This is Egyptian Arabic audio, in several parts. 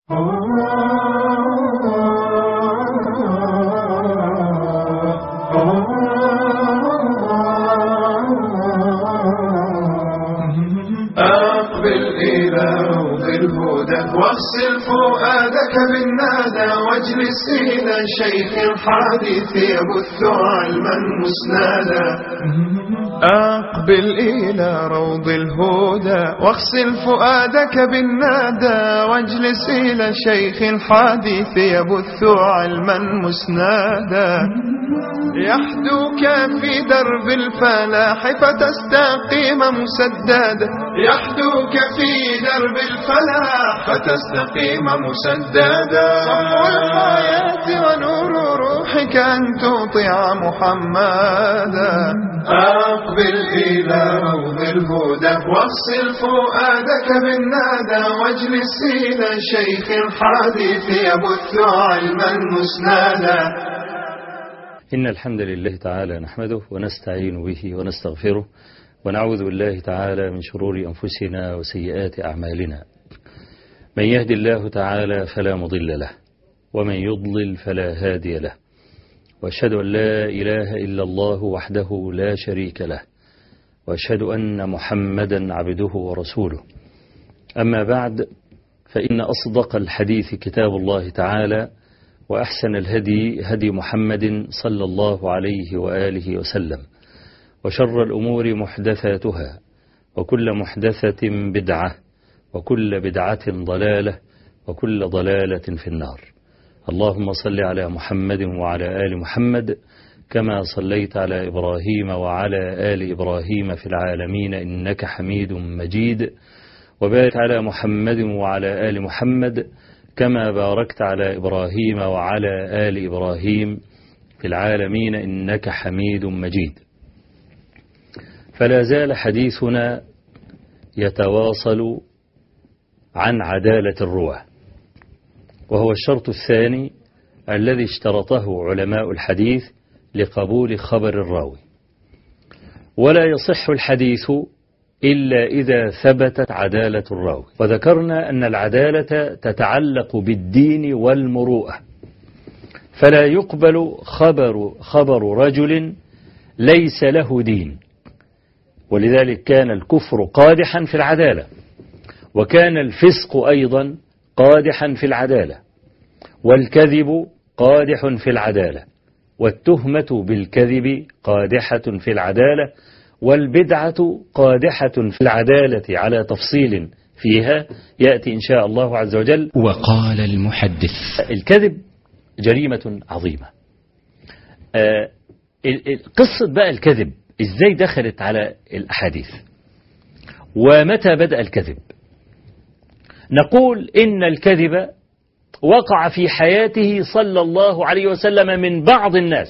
أقبل إلى روض الهدى واغسل فؤادك بالنادى واجلس إلى شيخ الحديث يبث علما مسنادا أقبل إلى روض الهدى واغسل فؤادك بالنادى واجلس إلى شيخ الحديث يبث علما مسنادا يحدوك في درب الفلاح فتستقيم مسددا يحدوك في درب الفلاح فتستقيم مسددا صفو الحياة ونور روحك أن تطيع محمدا أقبل إلى روض الهدى واغسل فؤادك بالنادى واجلس إلى شيخ الحديث يبث علما مسنادا إن الحمد لله تعالى نحمده ونستعين به ونستغفره ونعوذ بالله تعالى من شرور أنفسنا وسيئات أعمالنا من يهد الله تعالى فلا مضل له ومن يضلل فلا هادي له وأشهد أن لا إله إلا الله وحده لا شريك له وأشهد أن محمدا عبده ورسوله أما بعد فإن أصدق الحديث كتاب الله تعالى وأحسن الهدي هدي محمد صلى الله عليه وآله وسلم وشر الأمور محدثاتها وكل محدثة بدعة وكل بدعة ضلالة وكل ضلالة في النار اللهم صل على محمد وعلى آل محمد كما صليت على إبراهيم وعلى آل إبراهيم في العالمين إنك حميد مجيد وبارك على محمد وعلى آل محمد كما باركت على إبراهيم وعلى آل إبراهيم في العالمين إنك حميد مجيد فلا زال حديثنا يتواصل عن عدالة الرواه وهو الشرط الثاني الذي اشترطه علماء الحديث لقبول خبر الراوي ولا يصح الحديث إلا إذا ثبتت عدالة الراوي وذكرنا أن العدالة تتعلق بالدين والمروءة فلا يقبل خبر, خبر رجل ليس له دين ولذلك كان الكفر قادحا في العدالة وكان الفسق أيضا قادحا في العدالة والكذب قادح في العدالة والتهمة بالكذب قادحة في العدالة والبدعة قادحة في العدالة على تفصيل فيها يأتي إن شاء الله عز وجل وقال المحدث الكذب جريمة عظيمة آه قصة بقى الكذب إزاي دخلت على الأحاديث ومتى بدأ الكذب نقول إن الكذب وقع في حياته صلى الله عليه وسلم من بعض الناس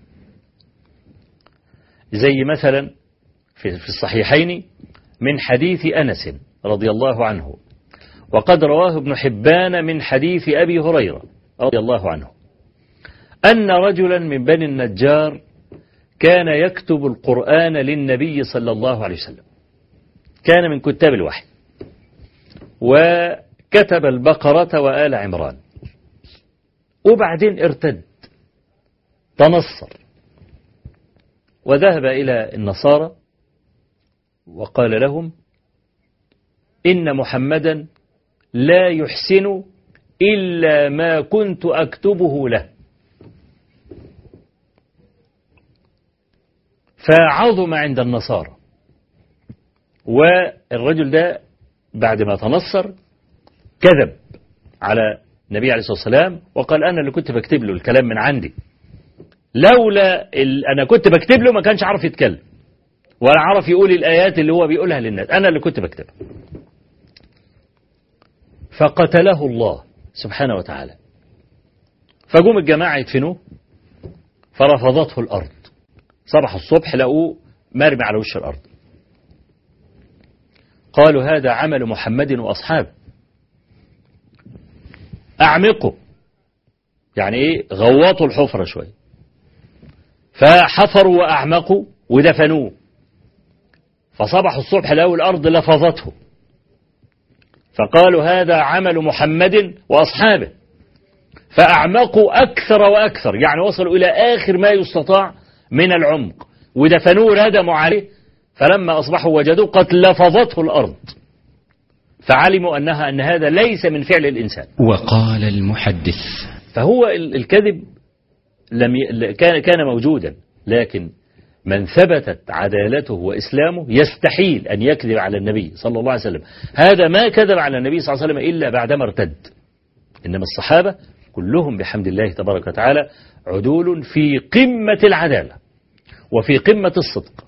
زي مثلا في الصحيحين من حديث أنس رضي الله عنه وقد رواه ابن حبان من حديث أبي هريرة رضي الله عنه أن رجلا من بني النجار كان يكتب القرآن للنبي صلى الله عليه وسلم كان من كتاب الوحي وكتب البقرة وآل عمران وبعدين ارتد تنصر وذهب إلى النصارى وقال لهم إن محمدا لا يحسن إلا ما كنت أكتبه له فعظم عند النصارى والرجل ده بعد ما تنصر كذب على النبي عليه الصلاة والسلام وقال أنا اللي كنت بكتب له الكلام من عندي لولا أنا كنت بكتب له ما كانش عارف يتكلم ولا عرف يقول الآيات اللي هو بيقولها للناس أنا اللي كنت بكتبها فقتله الله سبحانه وتعالى فقوم الجماعة يدفنوه فرفضته الأرض صبح الصبح لقوه مرمي على وش الأرض قالوا هذا عمل محمد وأصحابه أعمقوا يعني إيه غوطوا الحفرة شوية فحفروا وأعمقوا ودفنوه فصبح الصبح لقوا الأرض لفظته فقالوا هذا عمل محمد وأصحابه فأعمقوا أكثر وأكثر يعني وصلوا إلى آخر ما يستطاع من العمق ودفنوه ردموا عليه فلما أصبحوا وجدوه قد لفظته الأرض فعلموا أنها أن هذا ليس من فعل الإنسان وقال المحدث فهو ال- الكذب لم ي... كان كان موجودا لكن من ثبتت عدالته وإسلامه يستحيل أن يكذب على النبي صلى الله عليه وسلم هذا ما كذب على النبي صلى الله عليه وسلم إلا بعدما ارتد إنما الصحابة كلهم بحمد الله تبارك وتعالى عدول في قمة العدالة وفي قمة الصدق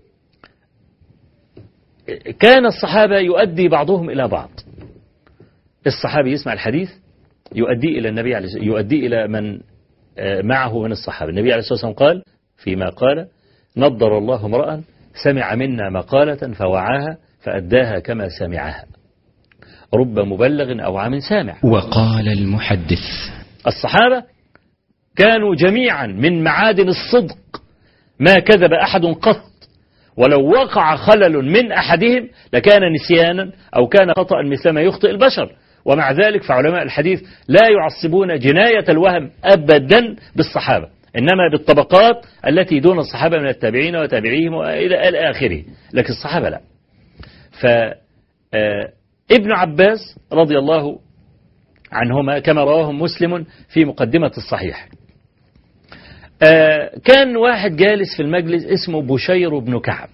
كان الصحابة يؤدي بعضهم إلى بعض الصحابي يسمع الحديث يؤدي إلى النبي عليه يؤدي إلى من آه، معه من الصحابة النبي عليه الصلاة والسلام قال فيما قال نضر الله امرأ سمع منا مقالة فوعاها فأداها كما سمعها رب مبلغ أو عام سامع وقال المحدث الصحابة كانوا جميعا من معادن الصدق ما كذب أحد قط ولو وقع خلل من أحدهم لكان نسيانا أو كان خطأ مثل ما يخطئ البشر ومع ذلك فعلماء الحديث لا يعصبون جناية الوهم أبدا بالصحابة إنما بالطبقات التي دون الصحابة من التابعين وتابعيهم وإلى إلى آخره لكن الصحابة لا فابن عباس رضي الله عنهما كما رواه مسلم في مقدمة الصحيح آه، كان واحد جالس في المجلس اسمه بشير بن كعب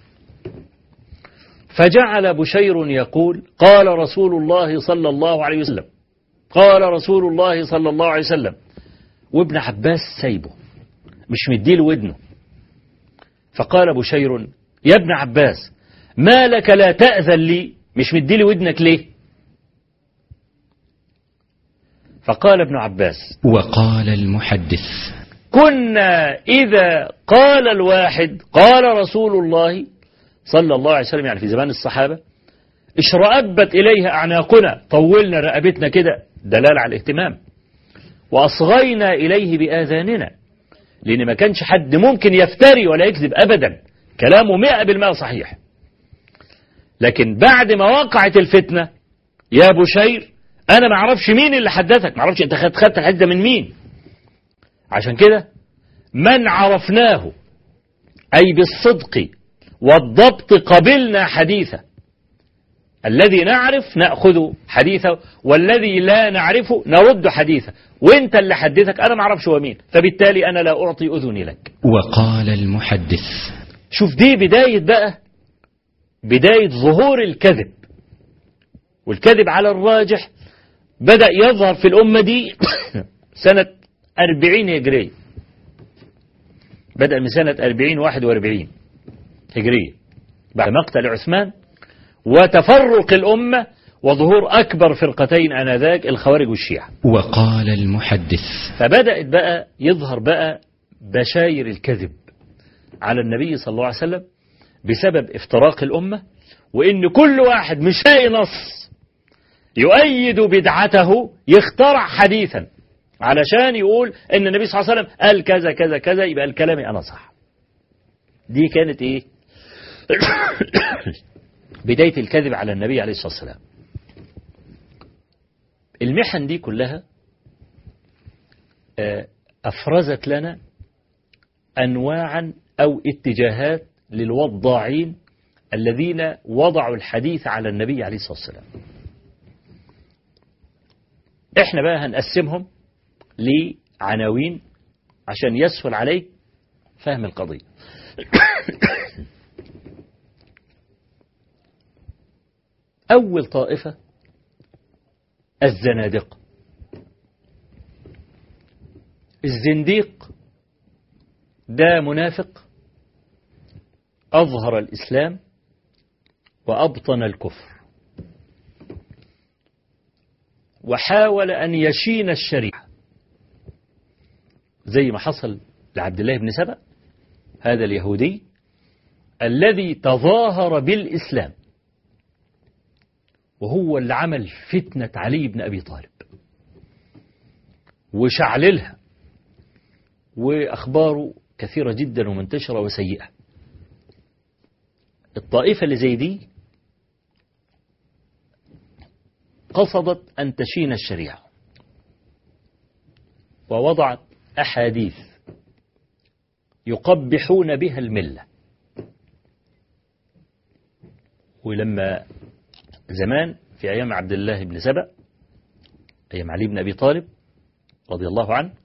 فجعل بشير يقول قال رسول الله صلى الله عليه وسلم قال رسول الله صلى الله عليه وسلم وابن عباس سايبه مش مديله ودنه فقال بشير يا ابن عباس ما لك لا تأذن لي مش مديلي ودنك ليه فقال ابن عباس وقال المحدث كنا إذا قال الواحد قال رسول الله صلى الله عليه وسلم يعني في زمان الصحابة اشرأبت إليها أعناقنا طولنا رقبتنا كده دلالة على الاهتمام وأصغينا إليه بآذاننا لأن ما كانش حد ممكن يفتري ولا يكذب أبدا كلامه مئة بالمئة صحيح لكن بعد ما وقعت الفتنة يا بشير أنا ما أعرفش مين اللي حدثك ما أعرفش أنت خدت خدت الحديث ده من مين عشان كده من عرفناه أي بالصدق والضبط قبلنا حديثه الذي نعرف نأخذ حديثه والذي لا نعرفه نرد حديثه وانت اللي حدثك أنا ما أعرفش هو مين فبالتالي أنا لا أعطي أذني لك وقال المحدث شوف دي بداية بقى بداية ظهور الكذب والكذب على الراجح بدأ يظهر في الأمة دي سنة 40 هجرية بدأ من سنة 40 41 هجرية بعد مقتل عثمان وتفرق الأمة وظهور أكبر فرقتين آنذاك الخوارج والشيعة وقال المحدث فبدأت بقى يظهر بقى بشاير الكذب على النبي صلى الله عليه وسلم بسبب افتراق الأمة وإن كل واحد مش لاقي نص يؤيد بدعته يخترع حديثا علشان يقول ان النبي صلى الله عليه وسلم قال كذا كذا كذا يبقى الكلام انا صح دي كانت ايه بداية الكذب على النبي عليه الصلاة والسلام المحن دي كلها آه، أفرزت لنا أنواعا أو اتجاهات للوضاعين الذين وضعوا الحديث على النبي عليه الصلاة والسلام احنا بقى هنقسمهم لعناوين عشان يسهل عليك فهم القضية أول طائفة الزنادقة الزنديق ده منافق أظهر الإسلام وأبطن الكفر وحاول أن يشين الشريعة زي ما حصل لعبد الله بن سبأ هذا اليهودي الذي تظاهر بالإسلام وهو اللي عمل فتنة علي بن أبي طالب وشعللها وأخباره كثيرة جدا ومنتشرة وسيئة الطائفة اللي زي دي قصدت أن تشين الشريعة ووضعت أحاديث يقبحون بها الملة ولما زمان في أيام عبد الله بن سبأ أيام علي بن أبي طالب رضي الله عنه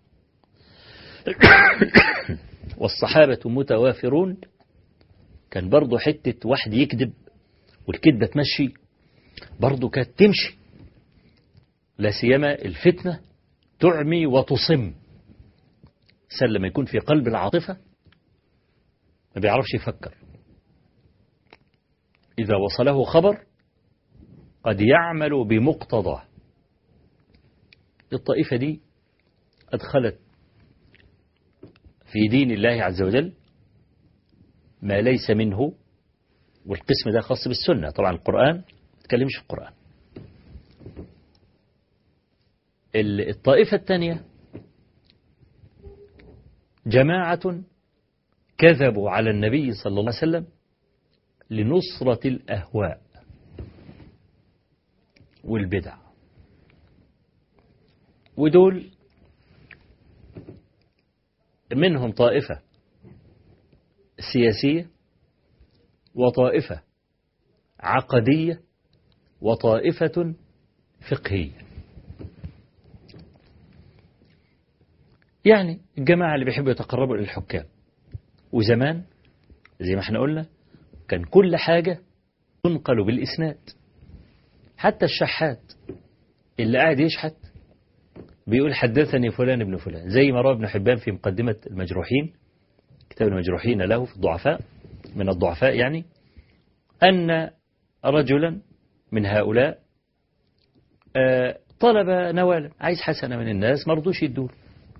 والصحابة متوافرون كان برضه حتة واحد يكذب والكذبة تمشي برضه كانت تمشي لا سيما الفتنة تعمي وتصم سل لما يكون في قلب العاطفة ما بيعرفش يفكر إذا وصله خبر قد يعمل بمقتضاه الطائفة دي أدخلت في دين الله عز وجل ما ليس منه والقسم ده خاص بالسنة طبعا القرآن ما تكلمش في القرآن الطائفة الثانية جماعة كذبوا على النبي صلى الله عليه وسلم لنصرة الأهواء والبدع ودول منهم طائفة سياسية وطائفة عقدية وطائفة فقهية يعني الجماعة اللي بيحبوا يتقربوا إلى الحكام وزمان زي ما احنا قلنا كان كل حاجة تنقل بالإسناد حتى الشحات اللي قاعد يشحت بيقول حدثني فلان ابن فلان زي ما روى ابن حبان في مقدمة المجروحين كتاب المجروحين له في الضعفاء من الضعفاء يعني أن رجلا من هؤلاء طلب نوالا عايز حسنة من الناس ما رضوش يدور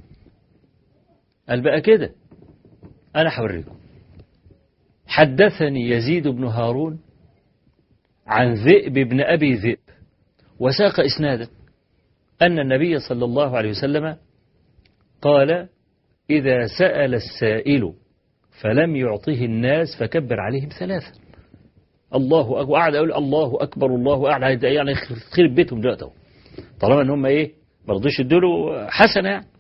قال بقى كده أنا حوريكم حدثني يزيد بن هارون عن ذئب بن أبي ذئب وساق إسنادا أن النبي صلى الله عليه وسلم قال إذا سأل السائل فلم يعطه الناس فكبر عليهم ثلاثة الله أكبر قاعد أقول الله أكبر الله قاعد يعني خرب بيتهم دلوقتي طالما ان هم ايه ما رضوش يدوا له حسنه يعني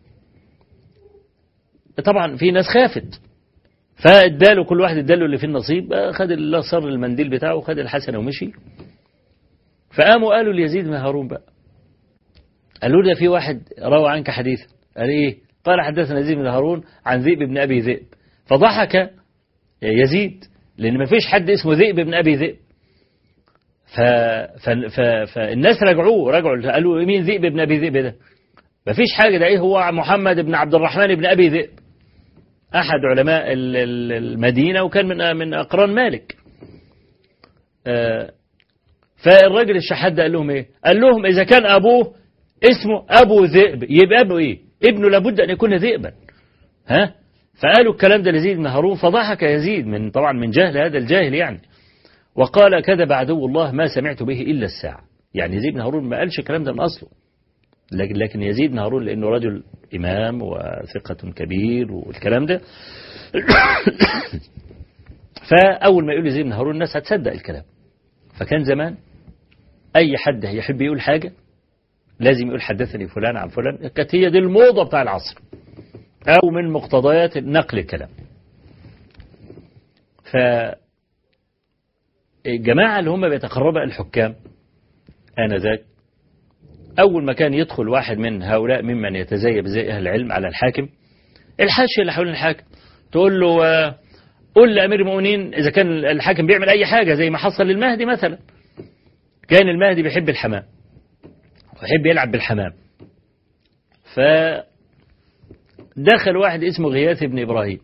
طبعا في ناس خافت فاداله كل واحد اداله اللي في النصيب خد الله صر المنديل بتاعه وخد الحسنه ومشي فقاموا قالوا ليزيد بن هارون بقى قالوا له في واحد روى عنك حديثا قال ايه قال حدثنا يزيد بن هارون عن ذئب بن ابي ذئب فضحك يزيد لان ما فيش حد اسمه ذئب بن ابي ذئب ف... ف... ف... فالناس رجعوه رجعوا قالوا مين ذئب بن ابي ذئب ده ما فيش حاجه ده ايه هو محمد بن عبد الرحمن بن ابي ذئب احد علماء المدينه وكان من من اقران مالك فالراجل الشحات ده قال لهم ايه قال لهم اذا كان ابوه اسمه ابو ذئب يبقى ابنه ايه ابنه لابد ان يكون ذئبا ها فقالوا الكلام ده ليزيد بن هارون فضحك يزيد من طبعا من جهل هذا الجاهل يعني وقال كذب عدو الله ما سمعت به إلا الساعة يعني يزيد بن هارون ما قالش الكلام ده من أصله لكن, لكن يزيد بن هارون لأنه رجل إمام وثقة كبير والكلام ده فأول ما يقول يزيد بن هارون الناس هتصدق الكلام فكان زمان أي حد يحب يقول حاجة لازم يقول حدثني فلان عن فلان كانت هي دي الموضة بتاع العصر أو من مقتضيات نقل الكلام ف الجماعة اللي هم بيتقربوا الحكام آنذاك أول ما كان يدخل واحد من هؤلاء ممن يتزيب زي أهل العلم على الحاكم الحاشية اللي حول الحاكم تقول له قل لأمير المؤمنين إذا كان الحاكم بيعمل أي حاجة زي ما حصل للمهدي مثلا كان المهدي بيحب الحمام ويحب يلعب بالحمام فدخل واحد اسمه غياث بن إبراهيم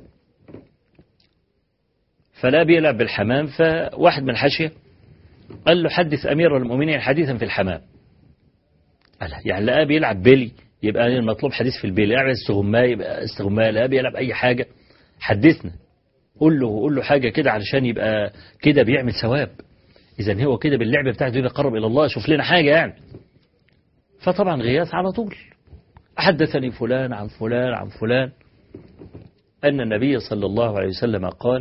فلا بيلعب بالحمام فواحد من الحاشية قال له حدث أمير المؤمنين حديثا في الحمام قال يعني لا بيلعب بيلي يبقى المطلوب حديث في البيلي يلعب استغماء يبقى استغماء لا بيلعب أي حاجة حدثنا قول له قول له حاجة كده علشان يبقى كده بيعمل ثواب إذا هو كده باللعبة بتاعته يقرب إلى الله شوف لنا حاجة يعني فطبعا غياث على طول حدثني فلان عن فلان عن فلان أن النبي صلى الله عليه وسلم قال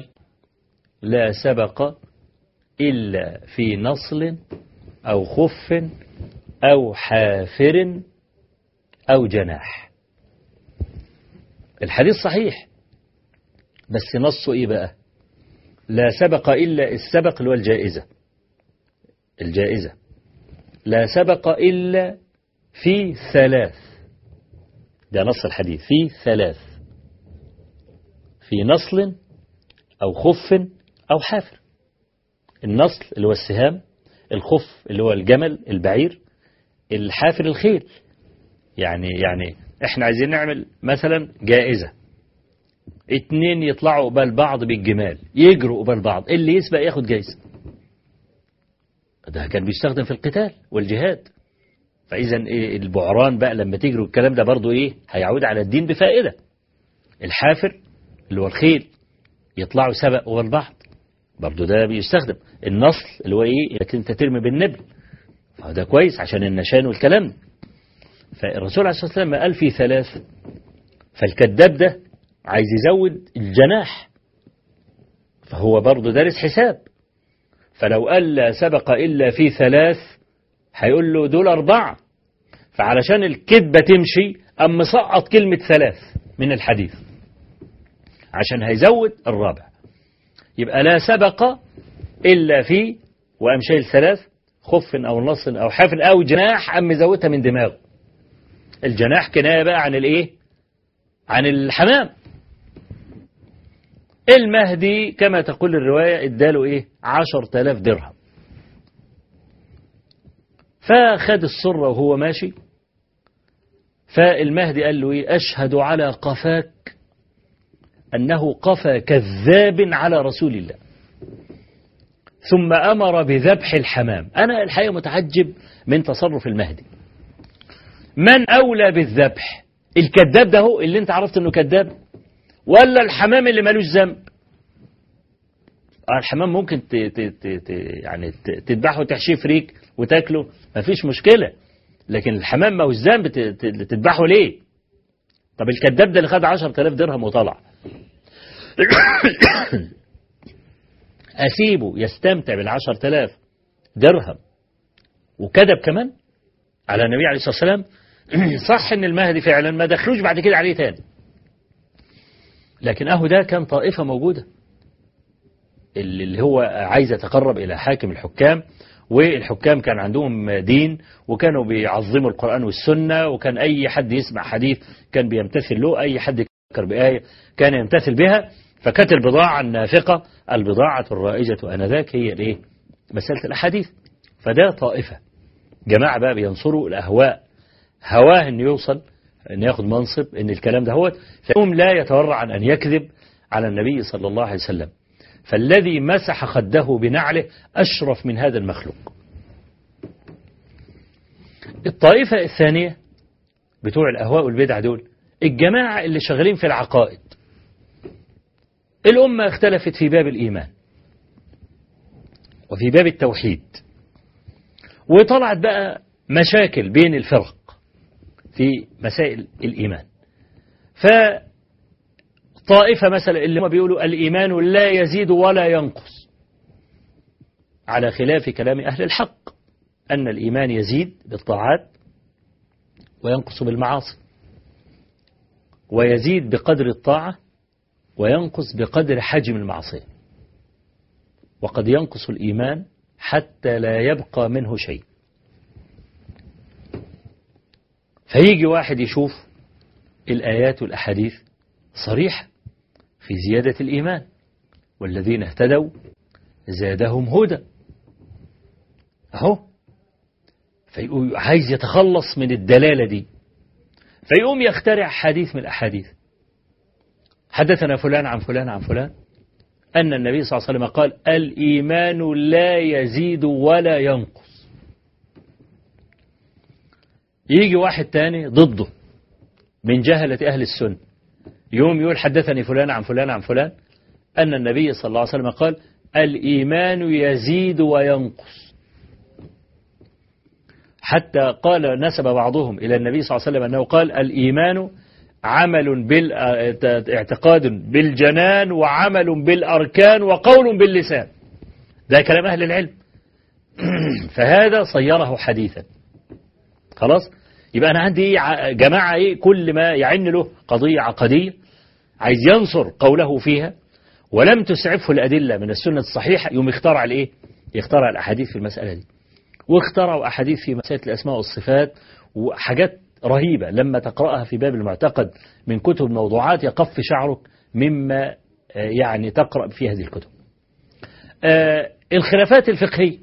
لا سبق إلا في نصل أو خف أو حافر أو جناح الحديث صحيح بس نصه إيه بقى لا سبق إلا السبق اللي هو الجائزة الجائزة لا سبق إلا في ثلاث ده نص الحديث في ثلاث في نصل أو خف أو حافر النصل اللي هو السهام الخف اللي هو الجمل البعير الحافر الخيل يعني يعني احنا عايزين نعمل مثلا جائزة اتنين يطلعوا قبال بعض بالجمال يجروا قبال بعض اللي يسبق ياخد جايزة ده كان بيستخدم في القتال والجهاد فإذا إيه البعران بقى لما تجروا الكلام ده برضو إيه هيعود على الدين بفائدة الحافر اللي هو الخيل يطلعوا سبق قبال بعض برضو ده بيستخدم النصل اللي هو إيه انك انت ترمي بالنبل فده كويس عشان النشان والكلام فالرسول عليه الصلاة والسلام قال في ثلاث فالكذاب ده عايز يزود الجناح فهو برضه دارس حساب فلو قال لا سبق إلا في ثلاث هيقول له دول أربعة فعلشان الكذبة تمشي أم سقط كلمة ثلاث من الحديث عشان هيزود الرابع يبقى لا سبق إلا في وأم شايل ثلاث خف أو نص أو حافل أو جناح أم مزودها من دماغه الجناح كناية بقى عن الإيه عن الحمام المهدي كما تقول الرواية اداله إيه عشر تلاف درهم فخد السرة وهو ماشي فالمهدي قال له إيه أشهد على قفاك أنه قفى كذاب على رسول الله ثم أمر بذبح الحمام أنا الحقيقة متعجب من تصرف المهدي من أولى بالذبح الكذاب ده هو اللي انت عرفت انه كذاب ولا الحمام اللي ملوش ذنب الحمام ممكن ت ت ت ت يعني تذبحه وتحشيه فريك وتاكله مفيش مشكلة لكن الحمام ملوش ذنب تذبحه ليه طب الكذاب ده اللي خد 10000 درهم وطلع أسيبه يستمتع بالعشر تلاف درهم وكذب كمان على النبي عليه الصلاة والسلام صح ان المهدي فعلا ما دخلوش بعد كده عليه تاني لكن اهو ده كان طائفة موجودة اللي هو عايز يتقرب الى حاكم الحكام والحكام كان عندهم دين وكانوا بيعظموا القرآن والسنة وكان أي حد يسمع حديث كان بيمتثل له أي حد يفكر بآية كان يمتثل بها فكانت البضاعة النافقة البضاعة الرائجة أنذاك هي الإيه؟ مسألة الأحاديث فده طائفة جماعة بقى بينصروا الأهواء هواه أن يوصل أن ياخد منصب أن الكلام ده هو فهم لا يتورع عن أن يكذب على النبي صلى الله عليه وسلم فالذي مسح خده بنعله أشرف من هذا المخلوق الطائفة الثانية بتوع الأهواء والبدع دول الجماعة اللي شغالين في العقائد الأمة اختلفت في باب الإيمان وفي باب التوحيد وطلعت بقى مشاكل بين الفرق في مسائل الإيمان فطائفة مثلا اللي هم بيقولوا الإيمان لا يزيد ولا ينقص على خلاف كلام أهل الحق أن الإيمان يزيد بالطاعات وينقص بالمعاصي ويزيد بقدر الطاعة وينقص بقدر حجم المعصية وقد ينقص الإيمان حتى لا يبقى منه شيء فيجي واحد يشوف الآيات والأحاديث صريحة في زيادة الإيمان والذين اهتدوا زادهم هدى أهو فيقول عايز يتخلص من الدلالة دي فيقوم يخترع حديث من الأحاديث حدثنا فلان عن فلان عن فلان أن النبي صلى الله عليه وسلم قال الإيمان لا يزيد ولا ينقص يجي واحد تاني ضده من جهلة أهل السنة يوم يقول حدثني فلان عن فلان عن فلان أن النبي صلى الله عليه وسلم قال الإيمان يزيد وينقص حتى قال نسب بعضهم إلى النبي صلى الله عليه وسلم أنه قال الإيمان عمل بالاعتقاد بالجنان وعمل بالأركان وقول باللسان ده كلام أهل العلم فهذا صيره حديثا خلاص يبقى أنا عندي إيه ع- جماعة إيه كل ما يعن له قضية عقدية عايز ينصر قوله فيها ولم تسعفه الأدلة من السنة الصحيحة يوم يخترع الإيه يخترع الأحاديث في المسألة دي واخترعوا أحاديث في مسألة الأسماء والصفات وحاجات رهيبة لما تقرأها في باب المعتقد من كتب الموضوعات يقف شعرك مما آه، يعني تقرأ في هذه الكتب آه، الخلافات الفقهية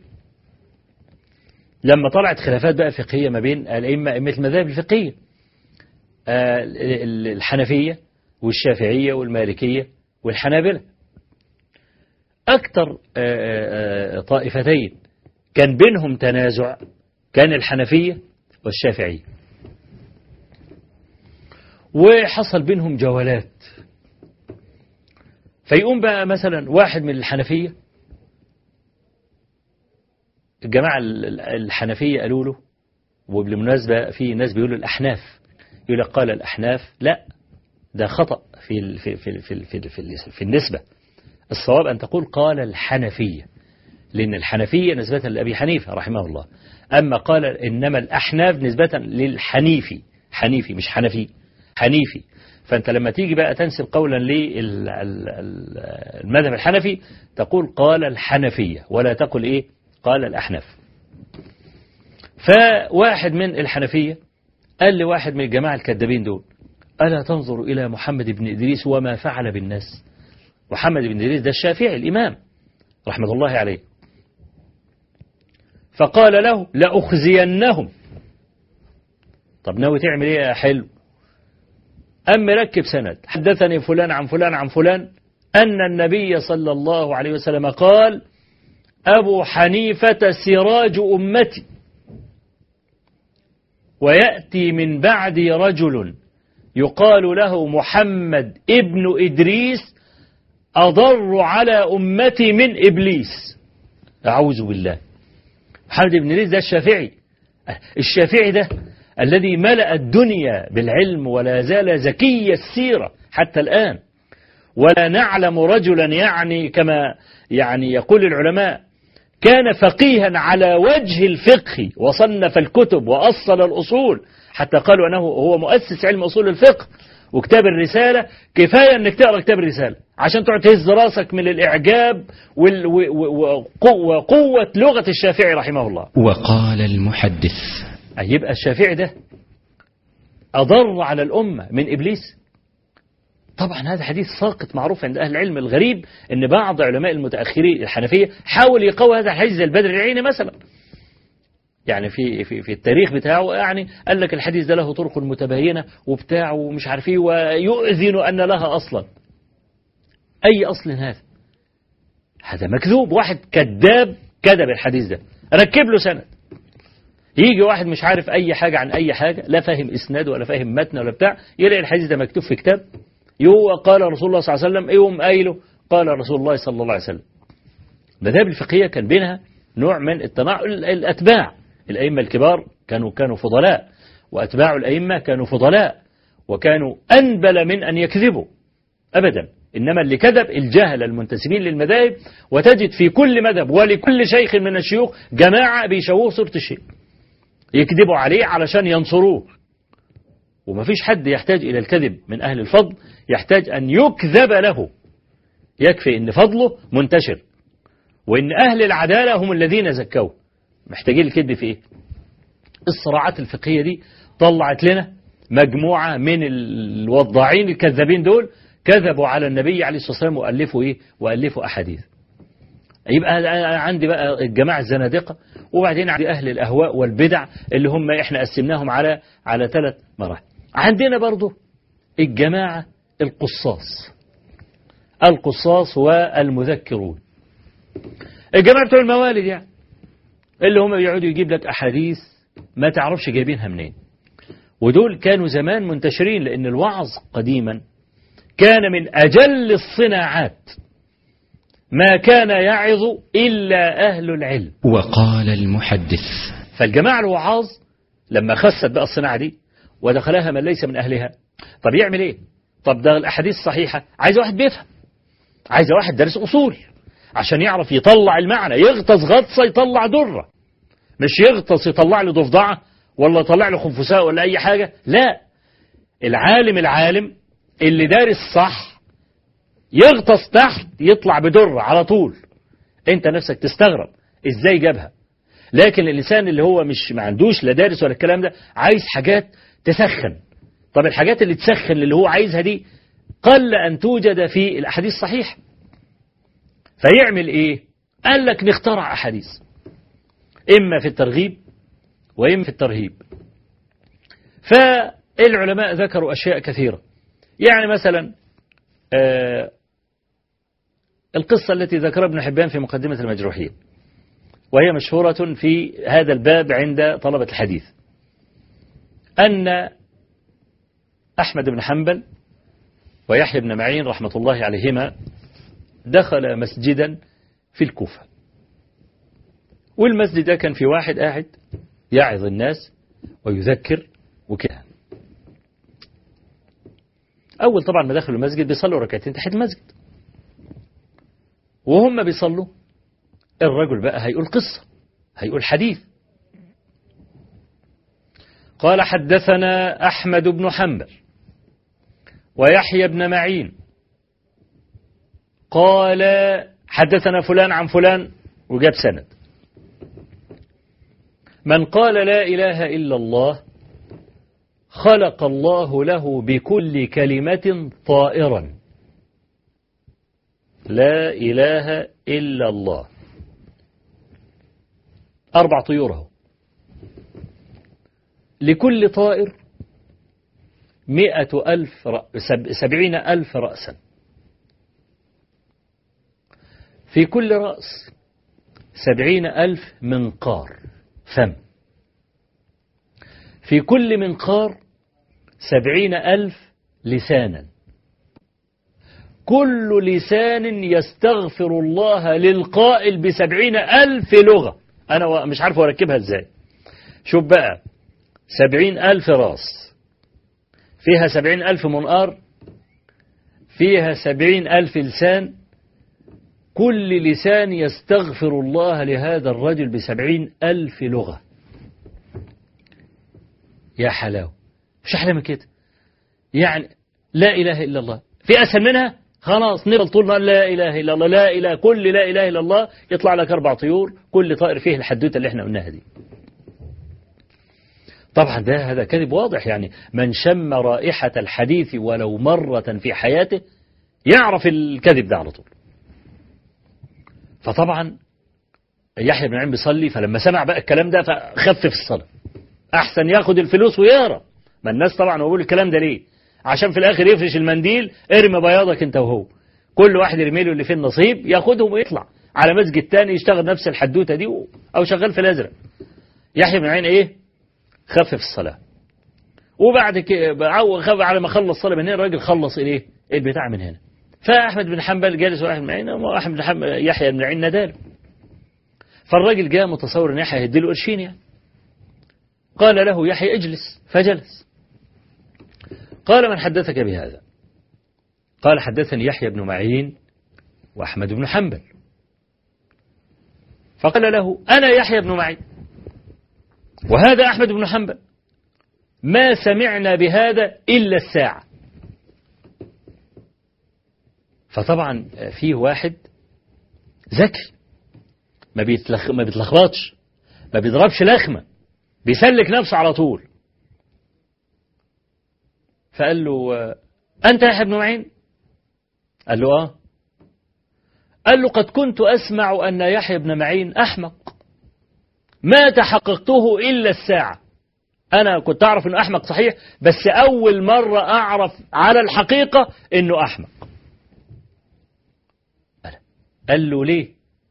لما طلعت خلافات بقى فقهية ما بين الأئمة أئمة المذاهب الفقهية آه، ال- ال- الحنفية والشافعية والمالكية والحنابلة أكثر آه، آه، آه، طائفتين كان بينهم تنازع كان الحنفية والشافعية وحصل بينهم جولات فيقوم بقى مثلا واحد من الحنفية الجماعة ال- ال- الحنفية قالوا له وبالمناسبة في ناس بيقولوا الأحناف يقول لك قال الأحناف لا ده خطأ في ال- في في في في, في, في, في النسبة الصواب أن تقول قال الحنفية لأن الحنفية نسبة لأبي حنيفة رحمه الله أما قال إنما الأحناف نسبة للحنيفي حنيفي مش حنفي حنيفي فأنت لما تيجي بقى تنسب قولا للمذهب الحنفي تقول قال الحنفية ولا تقل إيه قال الأحناف فواحد من الحنفية قال لواحد من الجماعة الكذابين دول ألا تنظر إلى محمد بن إدريس وما فعل بالناس محمد بن إدريس ده الشافعي الإمام رحمة الله عليه فقال له لأخزينهم طب ناوي تعمل ايه يا حلو أم ركب سند حدثني فلان عن فلان عن فلان أن النبي صلى الله عليه وسلم قال أبو حنيفة سراج أمتي ويأتي من بعدي رجل يقال له محمد ابن إدريس أضر على أمتي من إبليس أعوذ بالله محمد بن إدريس ده الشافعي الشافعي ده الذي ملأ الدنيا بالعلم ولا زال زكي السيرة حتى الآن ولا نعلم رجلا يعني كما يعني يقول العلماء كان فقيها على وجه الفقه وصنف الكتب وأصل الأصول حتى قالوا أنه هو مؤسس علم أصول الفقه وكتاب الرسالة كفاية أنك تقرأ كتاب الرسالة عشان تقعد تهز راسك من الإعجاب وال- و- و- وقو- وقوة لغة الشافعي رحمه الله وقال المحدث يبقى الشافعي ده أضر على الأمة من إبليس طبعا هذا حديث ساقط معروف عند أهل العلم الغريب أن بعض علماء المتأخرين الحنفية حاول يقوي هذا الحديث زي البدر العيني مثلا يعني في في في التاريخ بتاعه يعني قال لك الحديث ده له طرق متباينة وبتاع ومش عارف ايه ويؤذن أن لها أصلا أي أصل هذا هذا مكذوب واحد كذاب كذب الحديث ده ركب له سند يجي واحد مش عارف أي حاجة عن أي حاجة لا فاهم إسناد ولا فاهم متن ولا بتاع يلاقي الحديث ده مكتوب في كتاب يو قال رسول الله صلى الله عليه وسلم يقوم قايله قال رسول الله صلى الله عليه وسلم المذاهب الفقهية كان بينها نوع من التناقل الأتباع الأئمة الكبار كانوا كانوا فضلاء وأتباع الأئمة كانوا فضلاء وكانوا أنبل من أن يكذبوا أبدا إنما اللي كذب الجهل المنتسبين للمذاهب وتجد في كل مذهب ولكل شيخ من الشيوخ جماعة بيشوهوا صورة الشيء يكذبوا عليه علشان ينصروه وما فيش حد يحتاج إلى الكذب من أهل الفضل يحتاج أن يكذب له يكفي أن فضله منتشر وأن أهل العدالة هم الذين زكوه محتاجين الكذب في إيه الصراعات الفقهية دي طلعت لنا مجموعة من الوضاعين الكذابين دول كذبوا على النبي عليه الصلاة والسلام وألفوا إيه وألفوا أحاديث يبقى أنا عندي بقى الجماعة الزنادقة وبعدين عندي أهل الأهواء والبدع اللي هم إحنا قسمناهم على على ثلاث مراحل عندنا برضو الجماعة القصاص القصاص والمذكرون الجماعة بتوع الموالد يعني اللي هم بيقعدوا يجيب لك أحاديث ما تعرفش جايبينها منين ودول كانوا زمان منتشرين لأن الوعظ قديما كان من أجل الصناعات ما كان يعظ إلا أهل العلم وقال المحدث فالجماعة الوعاظ لما خست بقى الصناعة دي ودخلها من ليس من أهلها طب يعمل إيه طب ده الأحاديث الصحيحة عايز واحد بيفهم عايز واحد دارس أصول عشان يعرف يطلع المعنى يغطس غطسة يطلع درة مش يغطس يطلع له ضفدعة ولا طلع له خنفساء ولا أي حاجة لا العالم العالم اللي دارس صح يغطس تحت يطلع بدر على طول انت نفسك تستغرب ازاي جابها لكن الانسان اللي هو مش ما عندوش لا دارس ولا الكلام ده عايز حاجات تسخن طب الحاجات اللي تسخن اللي هو عايزها دي قل ان توجد في الاحاديث الصحيحه فيعمل ايه قال لك نخترع احاديث اما في الترغيب واما في الترهيب فالعلماء ذكروا اشياء كثيره يعني مثلا آه القصة التي ذكرها ابن حبان في مقدمة المجروحين وهي مشهورة في هذا الباب عند طلبة الحديث أن أحمد بن حنبل ويحيى بن معين رحمة الله عليهما دخل مسجدا في الكوفة والمسجد ده كان في واحد قاعد يعظ الناس ويذكر وكده أول طبعا ما دخلوا المسجد بيصلوا ركعتين تحت المسجد وهم بيصلوا الرجل بقى هيقول قصة هيقول حديث قال حدثنا أحمد بن حنبل ويحيى بن معين قال حدثنا فلان عن فلان وجاب سند من قال لا إله إلا الله خلق الله له بكل كلمة طائرا لا إله إلا الله أربع طيور اهو لكل طائر مئة ألف رأ... سب... سبعين ألف رأسا في كل رأس سبعين ألف منقار فم في كل منقار سبعين ألف لسانا كل لسان يستغفر الله للقائل بسبعين ألف لغة أنا مش عارف أركبها إزاي شوف بقى سبعين ألف راس فيها سبعين ألف منقار فيها سبعين ألف لسان كل لسان يستغفر الله لهذا الرجل بسبعين ألف لغة يا حلاوة مش أحلى من كده يعني لا إله إلا الله في أسهل منها خلاص نفضل طول ما لا إله إلا الله لا إله كل لا إله إلا الله يطلع لك أربع طيور كل طائر فيه الحدوتة اللي احنا قلناها دي طبعا ده هذا كذب واضح يعني من شم رائحة الحديث ولو مرة في حياته يعرف الكذب ده على طول فطبعا يحيى بن عين بيصلي فلما سمع بقى الكلام ده فخفف الصلاة أحسن ياخد الفلوس ويهرب ما الناس طبعا بقول الكلام ده ليه عشان في الآخر يفرش المنديل ارمي بياضك انت وهو كل واحد يرمي له اللي فيه النصيب ياخدهم ويطلع على مسجد تاني يشتغل نفس الحدوتة دي أو شغال في الأزرق يحيى بن عين إيه خفف الصلاة وبعد كده على ما خلص الصلاة من هنا الراجل خلص الايه البتاع من هنا فأحمد بن حنبل جالس واحد بن عين وأحمد بن حنبل يحيى بن عين نداله فالراجل جاء متصور ان يحيى هيديله قرشين يعني قال له يحيى اجلس فجلس قال من حدثك بهذا قال حدثني يحيى بن معين وأحمد بن حنبل فقال له أنا يحيى بن معين وهذا أحمد بن حنبل ما سمعنا بهذا إلا الساعة فطبعا فيه واحد ذكي ما بيتلخ ما بيتلخبطش ما بيضربش لخمة بيسلك نفسه على طول فقال له أنت يا ابن معين قال له آه قال له قد كنت أسمع أن يحيى بن معين أحمق ما تحققته إلا الساعة أنا كنت أعرف أنه أحمق صحيح بس أول مرة أعرف على الحقيقة أنه أحمق قال له ليه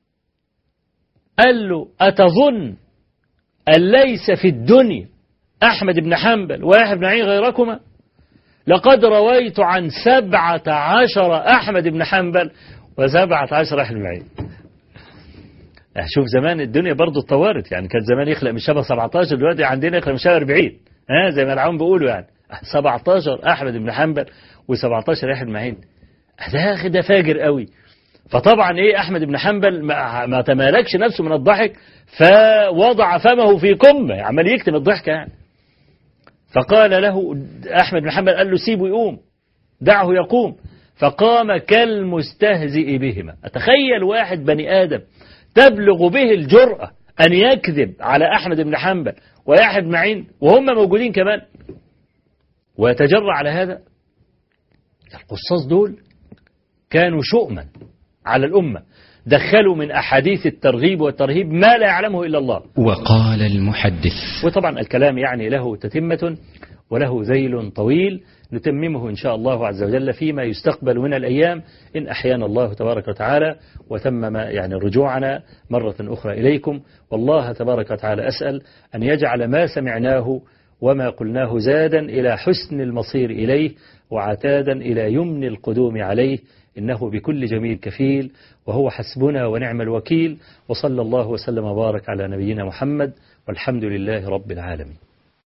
قال له أتظن أن ليس في الدنيا أحمد بن حنبل ويحيى بن معين غيركما لقد رويت عن سبعة عشر أحمد بن حنبل وسبعة عشر أحمد بن معين شوف زمان الدنيا برضو اتطورت يعني كان زمان يخلق من شبه 17 دلوقتي عندنا يخلق من شبه 40 ها زي ما العون بيقولوا يعني 17 أحمد بن حنبل و17 يحيى بن معين ده ده فاجر قوي فطبعا ايه احمد بن حنبل ما, ما تمالكش نفسه من الضحك فوضع فمه في كمه عمال يكتم الضحكه يعني فقال له احمد بن حنبل قال له سيبه يقوم دعه يقوم فقام كالمستهزئ بهما أتخيل واحد بني آدم تبلغ به الجرأة أن يكذب على أحمد بن حنبل ويحيى بن معين وهم موجودين كمان ويتجرأ على هذا القصاص دول كانوا شؤما على الأمة دخلوا من أحاديث الترغيب والترهيب ما لا يعلمه إلا الله وقال المحدث وطبعا الكلام يعني له تتمة وله ذيل طويل نتممه إن شاء الله عز وجل فيما يستقبل من الأيام إن أحيانا الله تبارك وتعالى وتمم يعني رجوعنا مرة أخرى إليكم والله تبارك وتعالى أسأل أن يجعل ما سمعناه وما قلناه زادا إلى حسن المصير إليه وعتادا إلى يمن القدوم عليه إنه بكل جميل كفيل وهو حسبنا ونعم الوكيل وصلى الله وسلم وبارك على نبينا محمد والحمد لله رب العالمين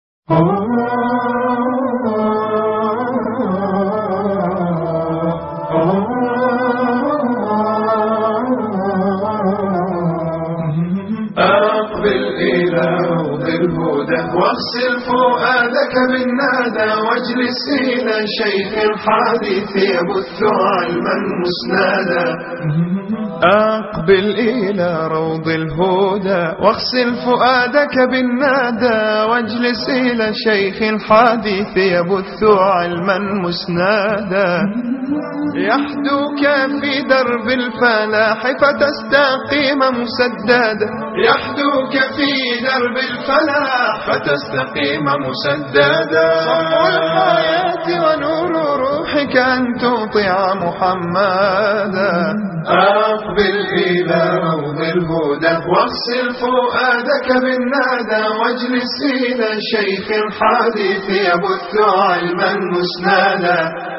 أقبل إلى روض الهدى واغسل فؤادك بالنادى واجلس إلى شيخ الحديث يبث علما مسنادا أقبل إلى روض الهدى واغسل فؤادك بالنادى واجلس إلى شيخ الحديث يبث علما مسنادا يحدوك في درب الفلاح فتستقيم مسددا يحدوك في درب الفلاح فتستقيم مسددا صفو الحياة ونور روحك أن تطيع محمدا أقبل إلى روض الهدى واغسل فؤادك بالنادى واجلس إلى شيخ الحديث يبث علما مسنادا